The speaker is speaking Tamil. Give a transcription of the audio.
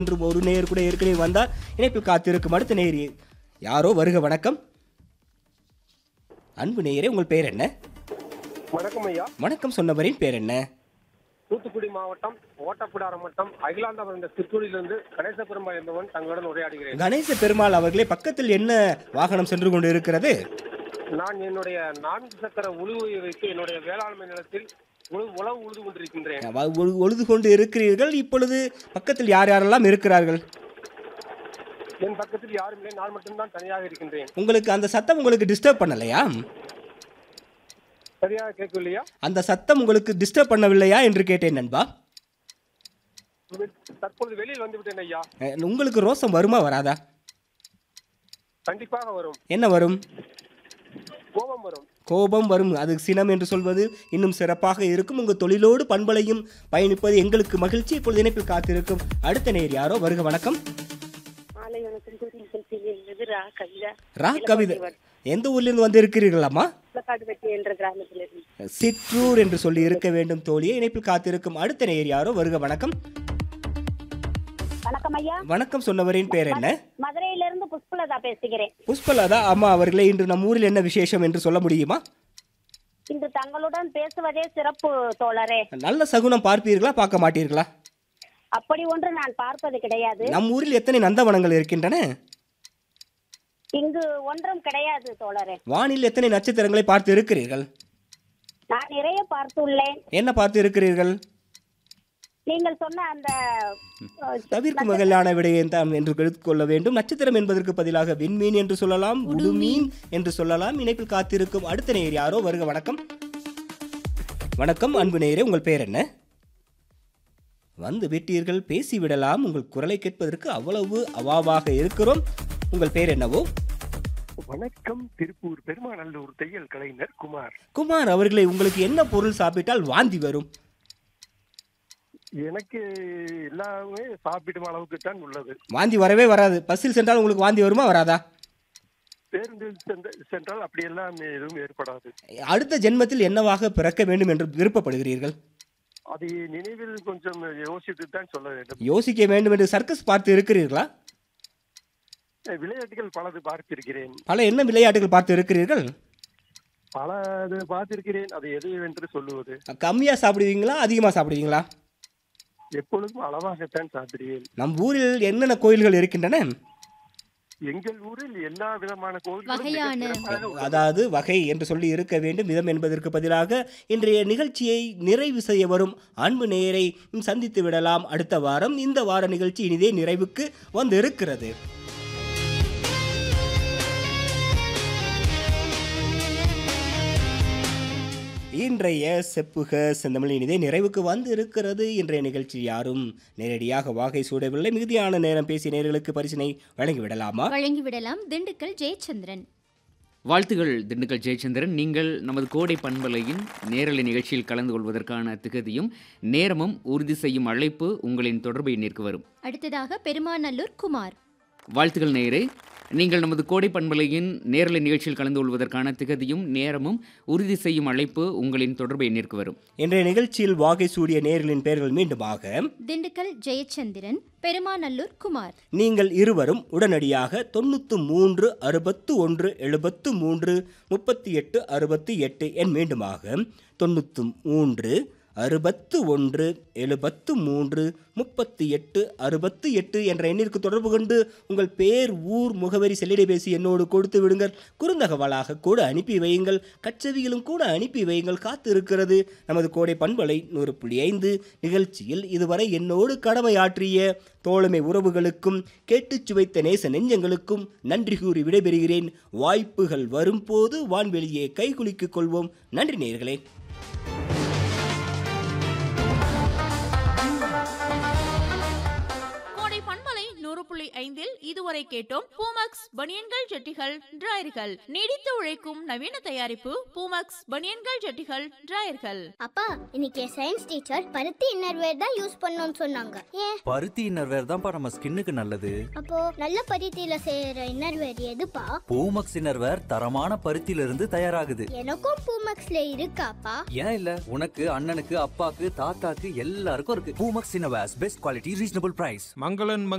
என்று ஒரு நேயர் கூட ஏற்கனவே வந்தார் இணைப்பில் காத்திருக்கும் அடுத்த நேயர் யாரோ வருக வணக்கம் அன்பு நேயரே உங்கள் பெயர் என்ன வணக்கம் ஐயா வணக்கம் சொன்னவரின் பேர் என்ன தூத்துக்குடி மாவட்டம் ஓட்டப்பிடாரம் வட்டம் அகிலாண்டபுரம் என்ற சிற்றூரிலிருந்து கணேச பெருமாள் என்பவன் தங்களுடன் உரையாடுகிறேன் கணேச பெருமாள் அவர்களே பக்கத்தில் என்ன வாகனம் சென்று கொண்டு இருக்கிறது நான் என்னுடைய நான்கு சக்கர உழுவை வைத்து என்னுடைய வேளாண்மை நிலத்தில் உழவு உழவு உழுது கொண்டிருக்கின்றேன் வ- ஒழு- ஒழுது கொண்டு இருக்கிறீர்கள் இப்பொழுது பக்கத்தில் யார் யாரெல்லாம் இருக்கிறார்கள் என் பக்கத்தில் யாரும் இல்லை நான் மட்டும்தான் தனியாக இருக்கின்றேன் உங்களுக்கு அந்த சத்தம் உங்களுக்கு டிஸ்டர்ப் பண்ணலையா சரியாக கேட்கவில்லையா அந்த சத்தம் உங்களுக்கு டிஸ்டர்ப் பண்ணவில்லையா என்று கேட்டேன் நண்பா தற்பொழுது வெளியில் வந்து விட்டேன் ஐயா அஹ், உங்களுக்கு ரோசம் வருமா வராதா கண்டிப்பாக வரும் என்ன வரும் கோபம் வரும் கோபம் வரும் அது சினம் என்று சொல்வது இன்னும் சிறப்பாக இருக்கும் உங்கள் தொழிலோடு பண்பலையும் பயணிப்பது எங்களுக்கு மகிழ்ச்சி இப்பொழுது இணைப்பில் காத்திருக்கும் அடுத்த நேர் யாரோ வருக வணக்கம் மாலை வணக்கம் கூறி நிகழ்ச்சியில் ரா கவிதா ரா கவிதை எந்த ஊர்லேருந்து வந்து இருக்கிறீர்களாம்மா காட்டுப்பட்டி என்ற கிராமத்திலிருந்து சிற்றூர் என்று சொல்லி இருக்க வேண்டும் தோழியை இணைப்பில் காத்திருக்கும் அடுத்த நேர் யாரோ வருக வணக்கம் வணக்கம் ஐயா வணக்கம் சொன்னவரின் பேர் என்ன மதுரையிலிருந்து புஷ்பலதா பேசுகிறேன் புஷ்பலதா அம்மா அவர்களே இன்று நம் ஊரில் என்ன விசேஷம் என்று சொல்ல முடியுமா இன்று தங்களுடன் பேசுவதே சிறப்பு தோழரே நல்ல சகுனம் பார்ப்பீர்களா பார்க்க மாட்டீர்களா அப்படி ஒன்று நான் பார்ப்பது கிடையாது நம் ஊரில் எத்தனை நந்தவனங்கள் இருக்கின்றன இங்கு ஒன்றும் கிடையாது தோழரே வானில் எத்தனை நட்சத்திரங்களை பார்த்து இருக்கிறீர்கள் நான் நிறைய பார்த்துள்ளேன் என்ன பார்த்து இருக்கிறீர்கள் நீங்கள் சொன்ன அந்த அஹ், தவிர்க்கும் வகையிலான விடயம் தான் என்று எடுத்துக்கொள்ள வேண்டும் நட்சத்திரம் என்பதற்கு பதிலாக விண்மீன் என்று சொல்லலாம் உடுமீன் என்று சொல்லலாம் இணைப்பில் காத்திருக்கும் அடுத்த நேயர் யாரோ வருக வணக்கம் வணக்கம் அன்பு நேயரே உங்கள் பெயர் என்ன வந்து விட்டீர்கள் பேசிவிடலாம் உங்கள் குரலை கேட்பதற்கு அவ்வளவு அவாவாக இருக்கிறோம் உங்கள் பெயர் என்னவோ வணக்கம் திருப்பூர் பெருமாநல்லூர் தையல் கலைஞர் குமார் குமார் அவர்களே உங்களுக்கு என்ன பொருள் சாப்பிட்டால் வாந்தி வரும் எனக்கு எல்லாமே சாப்பிடும் அளவுக்கு தான் உள்ளது வாந்தி வரவே வராது பஸ்ஸில் சென்றால் உங்களுக்கு வாந்தி வருமா வராதா பேருந்தில் சென்ற- சென்றால் அப்படி எல்லாம் எதுவும் ஏற்படாது அடுத்த ஜென்மத்தில் என்னவாக பிறக்க வேண்டும் என்று விருப்பப்படுகிறீர்கள் அதை நினைவில் கொஞ்சம் யோசித்து தான் சொல்ல வேண்டும் யோசிக்க வேண்டும் என்று சர்க்கஸ் பார்த்து இருக்கிறீர்களா விளையாட்டுகள் பலது பார்த்திருக்கிறேன் பல என்ன விளையாட்டுகள் பார்த்து இருக்கிறீர்கள் பல இது பார்த்திருக்கிறேன் அது எது என்று சொல்லுவது கம்மியா சாப்பிடுவீங்களா அதிகமா சாப்பிடுவீங்களா எப்பொழுதும் அளவாகத்தான் சாப்பிடுவேன் நம் ஊரில் என்னென்ன கோயில்கள் இருக்கின்றன எங்கள் ஊரில் எல்லா விதமான கோவில்களும் மிக வகையான- சிறப்பாக உள்ளது. அதாவது வகை என்று சொல்லி இருக்க வேண்டும் விதம் என்பதற்கு பதிலாக இன்றைய நிகழ்ச்சியை நிறைவு செய்ய வரும் அன்பு நேயரை சந்தித்து விடலாம் அடுத்த வாரம் இந்த வார நிகழ்ச்சி இனிதே நிறைவுக்கு வந்து இருக்கிறது இன்றைய செப்புக செந்தமிழ் இனிதே நிறைவுக்கு வந்து இருக்கிறது இன்றைய நிகழ்ச்சி யாரும் நேரடியாக வாகை சூடவில்லை மிகுதியான நேரம் பேசிய நேர்களுக்கு பரிசினை வழங்கிவிடலாமா வழங்கிவிடலாம் திண்டுக்கல் ஜெயச்சந்திரன் வாழ்த்துகள் திண்டுக்கல் ஜெயச்சந்திரன் நீங்கள் நமது கோடை பண்பலையின் நேரலை நிகழ்ச்சியில் கலந்து கொள்வதற்கான திகதியும் நேரமும் உறுதி செய்யும் அழைப்பு உங்களின் தொடர்பு எண்ணிற்கு வரும் அடுத்ததாக பெருமாநல்லூர் குமார் வாழ்த்துக்கள் நேயரே நீங்கள் நமது கோடை பண்பலையின் நேரலை நிகழ்ச்சியில் கலந்து கொள்வதற்கான திகதியும் நேரமும் உறுதி செய்யும் அழைப்பு உங்களின் தொடர்பு எண்ணிற்கு வரும் இன்றைய நிகழ்ச்சியில் வாகை சூடிய நேர்களின் பெயர்கள் மீண்டுமாக திண்டுக்கல் ஜெயச்சந்திரன் பெருமாநல்லூர் குமார் நீங்கள் இருவரும் உடனடியாக தொண்ணூற்று மூன்று அறுபத்து ஒன்று எழுபத்து மூன்று முப்பத்தி எட்டு அறுபத்தி எட்டு என் மீண்டுமாக தொண்ணூற்று மூன்று அறுபத்து ஒன்று எழுபத்து மூன்று முப்பத்தி எட்டு அறுபத்து எட்டு என்ற எண்ணிற்கு தொடர்பு கொண்டு உங்கள் பேர் ஊர் முகவரி செல்லிடைபேசி என்னோடு கொடுத்து விடுங்கள் குறுந்தகவலாக கூட அனுப்பி வையுங்கள் கச்சவியிலும் கூட அனுப்பி வையுங்கள் காத்து இருக்கிறது நமது கோடை பண்பலை நூறு புள்ளி ஐந்து நிகழ்ச்சியில் இதுவரை என்னோடு கடமையாற்றிய தோழமை உறவுகளுக்கும் கேட்டுச் சுவைத்த நேச நெஞ்சங்களுக்கும் நன்றி கூறி விடைபெறுகிறேன் வாய்ப்புகள் வரும்போது வான்வெளியே கைகுலுக்கிக் கொள்வோம் நன்றி நேயர்களே கோடை பண்பலை நூறு புள்ளி ஐந்தில் இதுவரை கேட்டோம் பூமக்ஸ் பனியன்கள் ஜட்டிகள் டிராயர்கள் நீடித்து உழைக்கும் நவீன தயாரிப்பு பூமக்ஸ் பனியன்கள் ஜட்டிகள் டிராயர்கள் அப்பா இன்னைக்கு சயின்ஸ் டீச்சர் பருத்தி இன்னர்வேர் தான் யூஸ் பண்ணணும்னு சொன்னாங்க ஏன் பருத்தி இன்னர்வேர் தான்ப்பா நம்ம ஸ்கின்னுக்கு நல்லது அப்போ நல்ல பருத்தியில செய்யற இன்னர்வேர் எதுப்பா பூமக்ஸ் இன்னர்வேர் தரமான பருத்தியில இருந்து தயாராகுது எனக்கும் பூமக்ஸ்ல இருக்காப்பா ஏன் இல்ல உனக்கு அண்ணனுக்கு அப்பாக்கு தாத்தாக்கு எல்லாருக்கும் இருக்கு Poomex innerwears best quality reasonable price மங்களன்